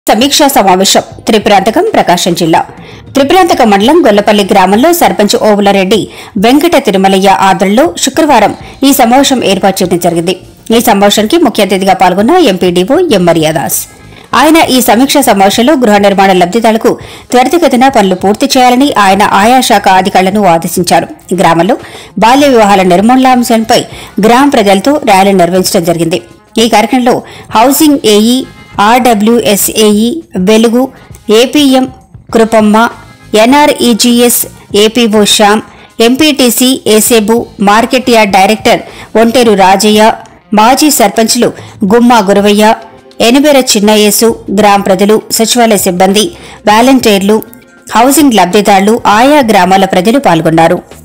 సమీక్షా సమావేశం త్రిపురాంతకం ప్రకాశం జిల్లా త్రిపురాంతకం మండలం గొల్లపల్లి గ్రామంలో సర్పంచ్ ఓవులరెడ్డి వెంకట తిరుమలయ్య ఆధ్వర్యంలో శుక్రవారం ఈ సమావేశం ఏర్పాటు చేయడం జరిగింది ఈ సమావేశానికి ముఖ్య అతిథిగా పాల్గొన్న ఎంపీడీఓ ఎం మర్యాదాస్ ఆయన ఈ సమీక్షా సమావేశంలో గృహ నిర్మాణ లబ్దిదారులకు త్వరితగతిన పనులు పూర్తి చేయాలని ఆయన ఆయా శాఖ అధికారులను ఆదేశించారు గ్రామంలో బాల్య వివాహాల నిర్మూలనాంశంపై గ్రామ ప్రజలతో ర్యాలీ నిర్వహించడం జరిగింది ఈ కార్యక్రమంలో housing AE RWS AE Velugu APM Krupamma NREGS APO Shyam MPTC Esebu market yard director Onteru Rajaiah మాజీ సర్పంచ్లు గుమ్మా గురవయ్య ఎనిబెర చిన్నయేసు గ్రామ ప్రజలు సచివాలయ సిబ్బంది వాలంటీర్లు హౌసింగ్ లబ్దిదారులు ఆయా గ్రామాల ప్రజలు పాల్గొన్నారు